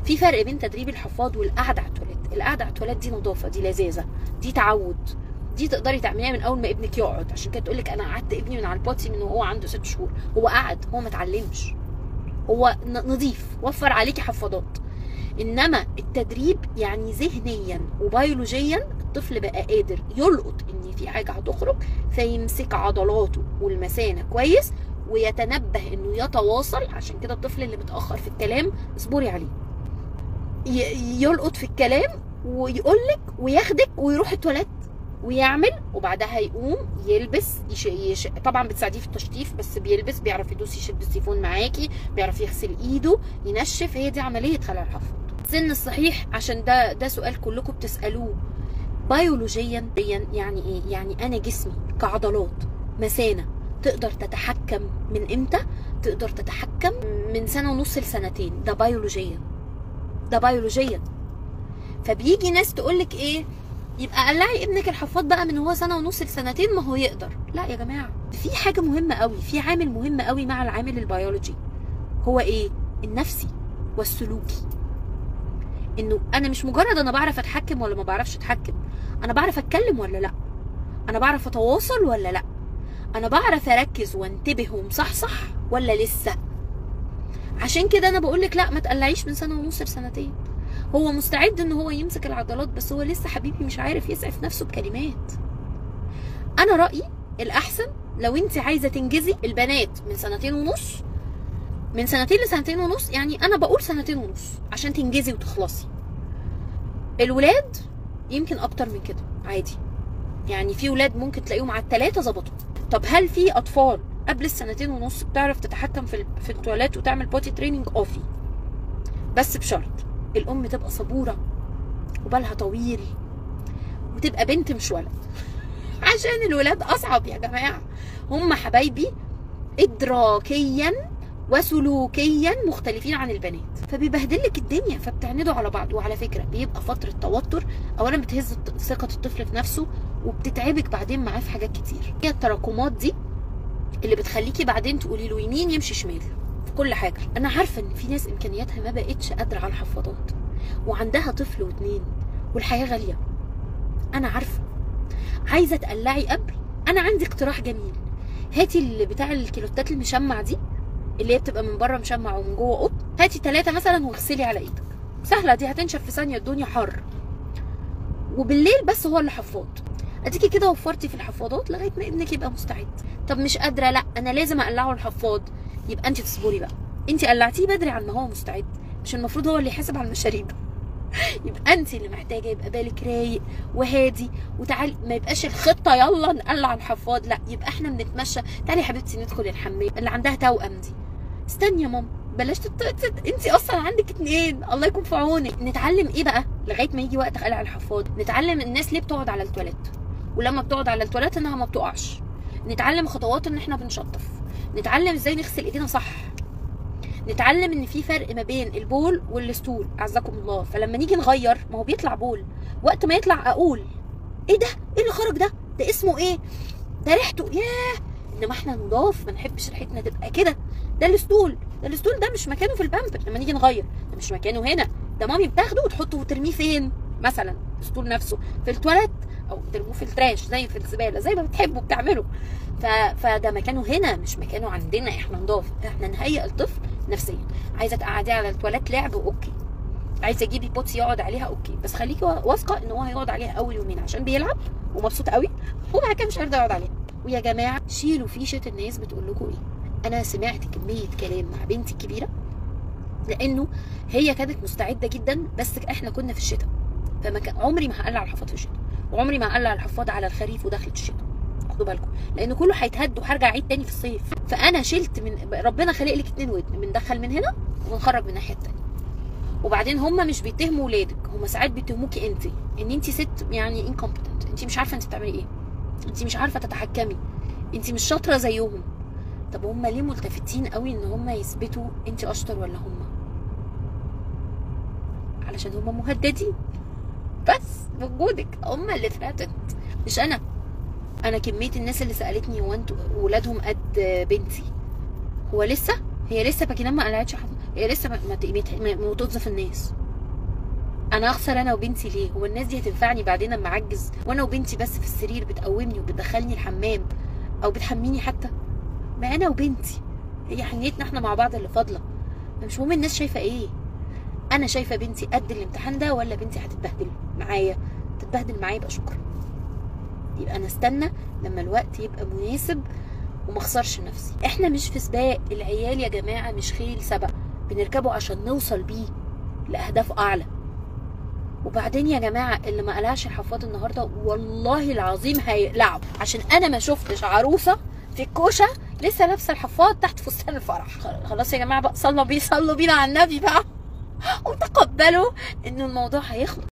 في فرق بين تدريب الحفاض والقعده على التواليت القعده على التواليت دي نظافه دي لذاذه دي تعود دي تقدري تعمليها من اول ما ابنك يقعد عشان كده تقول لك انا قعدت ابني من على البوتي من وهو عنده ست شهور هو قعد هو ما اتعلمش هو ن- نظيف وفر عليكي حفاضات انما التدريب يعني ذهنيا وبيولوجيا الطفل بقى قادر يلقط ان في حاجه هتخرج فيمسك عضلاته والمثانه كويس ويتنبه انه يتواصل عشان كده الطفل اللي متاخر في الكلام اصبري عليه ي- يلقط في الكلام ويقولك وياخدك ويروح التواليت ويعمل وبعدها يقوم يلبس يش... يش... طبعا بتساعديه في التشطيف بس بيلبس بيعرف يدوس يشد السيفون معاكي بيعرف يغسل ايده ينشف هي دي عمليه خلع الحفاض السن الصحيح عشان ده ده سؤال كلكم بتسالوه بيولوجيا يعني ايه يعني انا جسمي كعضلات مثانه تقدر تتحكم من امتى تقدر تتحكم من سنه ونص لسنتين ده بيولوجيا ده بيولوجيا فبيجي ناس تقولك ايه يبقى قلعي ابنك الحفاض بقى من هو سنه ونص لسنتين ما هو يقدر لا يا جماعه في حاجه مهمه قوي في عامل مهم قوي مع العامل البيولوجي هو ايه النفسي والسلوكي انه انا مش مجرد انا بعرف اتحكم ولا ما بعرفش اتحكم انا بعرف اتكلم ولا لا انا بعرف اتواصل ولا لا انا بعرف اركز وانتبه ومصحصح ولا لسه عشان كده انا بقولك لا ما تقلعيش من سنه ونص لسنتين هو مستعد ان هو يمسك العضلات بس هو لسه حبيبي مش عارف يسعف نفسه بكلمات انا رايي الاحسن لو انت عايزه تنجزي البنات من سنتين ونص من سنتين لسنتين ونص يعني انا بقول سنتين ونص عشان تنجزي وتخلصي الولاد يمكن اكتر من كده عادي يعني في ولاد ممكن تلاقيهم على الثلاثه ظبطوا طب هل في اطفال قبل السنتين ونص بتعرف تتحكم في ال- في التواليت وتعمل بوتي تريننج اه في بس بشرط الام تبقى صبوره وبالها طويل وتبقى بنت مش ولد عشان الولاد اصعب يا جماعه هم حبايبي ادراكيا وسلوكيا مختلفين عن البنات فبيبهدلك الدنيا فبتعندوا على بعض وعلى فكره بيبقى فتره توتر اولا بتهز الط- ثقه الطفل في نفسه وبتتعبك بعدين معاه في حاجات كتير هي التراكمات دي اللي بتخليكي بعدين تقولي له يمين يمشي شمال في كل حاجه انا عارفه ان في ناس امكانياتها ما بقتش قادره على الحفاضات وعندها طفل واتنين والحياه غاليه انا عارفه عايزه تقلعي قبل انا عندي اقتراح جميل هاتي اللي بتاع الكيلوتات المشمع دي اللي هي بتبقى من بره مشمع ومن جوه قط هاتي ثلاثه مثلا واغسلي على ايدك سهله دي هتنشف في ثانيه الدنيا حر وبالليل بس هو اللي حفاض اديكي كده وفرتي في الحفاضات لغايه ما ابنك يبقى مستعد طب مش قادره لا انا لازم اقلعه الحفاض يبقى انت تصبري بقى انت قلعتيه بدري عن ما هو مستعد مش المفروض هو اللي يحاسب على المشاريب يبقى انت اللي محتاجه يبقى بالك رايق وهادي وتعالي ما يبقاش الخطه يلا نقلع الحفاض لا يبقى احنا بنتمشى تعالي يا حبيبتي ندخل الحمام اللي عندها توأم دي استني يا ماما بلاش تت... تت... انت اصلا عندك اتنين الله يكون في عونك نتعلم ايه بقى لغايه ما يجي وقت قلع الحفاض نتعلم الناس ليه بتقعد على التواليت ولما بتقعد على التواليت انها ما بتقعش نتعلم خطوات ان احنا بنشطف نتعلم ازاي نغسل ايدينا صح نتعلم ان في فرق ما بين البول والستول اعزكم الله فلما نيجي نغير ما هو بيطلع بول وقت ما يطلع اقول ايه ده ايه اللي خرج ده ده اسمه ايه ده ريحته ياه انما احنا نضاف ما نحبش ريحتنا تبقى كده ده الستول ده الستول ده مش مكانه في البامبر لما نيجي نغير ده مش مكانه هنا ده مامي بتاخده وتحطه وترميه فين مثلا الستول نفسه في التواليت او ترموه في التراش زي في الزباله زي ما بتحبوا بتعملوا ف... فده مكانه هنا مش مكانه عندنا احنا نضاف احنا نهيئ الطفل نفسيا عايزه تقعديه على التواليت لعب اوكي عايزه تجيبي بوتس يقعد عليها اوكي بس خليكي واثقه ان هو هيقعد عليها اول يومين عشان بيلعب ومبسوط قوي وبعد كده مش هيرضى يقعد عليها ويا جماعه شيلوا فيشه الناس بتقول لكم ايه انا سمعت كميه كلام مع بنتي الكبيره لانه هي كانت مستعده جدا بس احنا كنا في الشتاء فما كان عمري ما هقلع الحفاض في الشتاء وعمري ما هقلع الحفاض على الخريف ودخلت الشتاء خدوا بالكم لان كله هيتهد وهرجع اعيد تاني في الصيف فانا شلت من ربنا خلق لك اتنين ودن بندخل من هنا ونخرج من الناحيه التانيه وبعدين هم مش بيتهموا ولادك هم ساعات بيتهموكي انت ان انت ست يعني انكومبتنت انت مش عارفه انت بتعملي ايه انت مش عارفه تتحكمي انت مش شاطره زيهم طب هم ليه ملتفتين قوي ان هم يثبتوا انت اشطر ولا هم علشان هم مهددين بس بوجودك هم اللي ثريتند مش انا انا كميه الناس اللي سالتني هو انتوا ولادهم قد بنتي هو لسه هي لسه باكينام ما قلعتش حفاض هي لسه ما ما ت- ما- ما توظف الناس انا اخسر انا وبنتي ليه هو الناس دي هتنفعني بعدين لما اعجز وانا وبنتي بس في السرير بتقومني وبتدخلني الحمام او بتحميني حتى ما انا وبنتي هي حنيتنا احنا مع بعض اللي فاضله مش مهم الناس شايفه ايه انا شايفه بنتي قد الامتحان ده ولا بنتي هتتبهدل معايا تتبهدل معايا يبقى شكرا يبقى انا استنى لما الوقت يبقى مناسب وما اخسرش نفسي احنا مش في سباق العيال يا جماعه مش خيل سبق بنركبه عشان نوصل بيه لاهداف اعلى وبعدين يا جماعه اللي ما قلعش الحفاض النهارده والله العظيم هيقلعه عشان انا ما شفتش عروسه في الكوشه لسه لابسه الحفاض تحت فستان الفرح خ- خلاص يا جماعه بقى صلوا بيه صلوا بينا على النبي بقى وتقبلوا ان الموضوع هيخلص